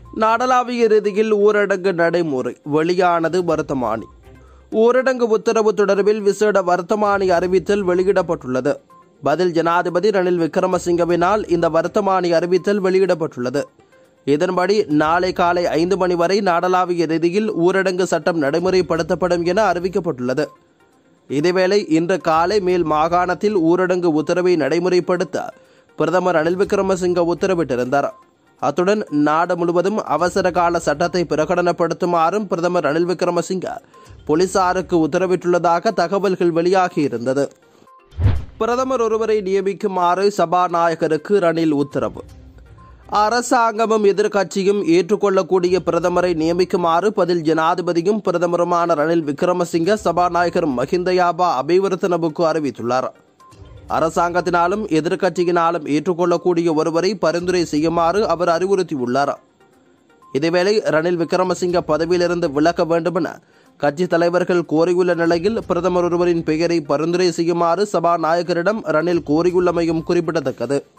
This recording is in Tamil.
நாடளாவிய ரீதியில் ஊரடங்கு நடைமுறை வெளியானது வர்த்தமானி ஊரடங்கு உத்தரவு தொடர்பில் விசேட வர்த்தமானி அறிவித்தல் வெளியிடப்பட்டுள்ளது பதில் ஜனாதிபதி ரணில் விக்ரமசிங்கவினால் இந்த வர்த்தமானி அறிவித்தல் வெளியிடப்பட்டுள்ளது இதன்படி நாளை காலை ஐந்து மணி வரை நாடளாவிய ரீதியில் ஊரடங்கு சட்டம் நடைமுறைப்படுத்தப்படும் என அறிவிக்கப்பட்டுள்ளது இதேவேளை இன்று காலை மேல் மாகாணத்தில் ஊரடங்கு உத்தரவை நடைமுறைப்படுத்த பிரதமர் ரணில் விக்ரமசிங்க உத்தரவிட்டிருந்தார் அத்துடன் நாடு முழுவதும் அவசர கால சட்டத்தை பிரகடனப்படுத்துமாறும் பிரதமர் ரணில் விக்ரமசிங்க போலீசாருக்கு உத்தரவிட்டுள்ளதாக தகவல்கள் வெளியாகியிருந்தது பிரதமர் ஒருவரை நியமிக்குமாறு சபாநாயகருக்கு ரணில் உத்தரவு அரசாங்கமும் எதிர்க்கட்சியும் ஏற்றுக்கொள்ளக்கூடிய பிரதமரை நியமிக்குமாறு பதில் ஜனாதிபதியும் பிரதமருமான ரணில் விக்ரமசிங்க சபாநாயகர் மஹிந்தயாபா அபிவர்த்தனவுக்கு அறிவித்துள்ளார் அரசாங்கத்தினாலும் எதிர்க்கட்சியினாலும் ஏற்றுக்கொள்ளக்கூடிய ஒருவரை பரிந்துரை செய்யுமாறு அவர் அறிவுறுத்தியுள்ளார் இதேவேளை ரணில் விக்ரமசிங்க பதவியிலிருந்து விலக வேண்டுமென கட்சி தலைவர்கள் கோரியுள்ள நிலையில் பிரதமர் ஒருவரின் பெயரை பரிந்துரை செய்யுமாறு சபாநாயகரிடம் ரணில் கோரியுள்ளமையும் குறிப்பிடத்தக்கது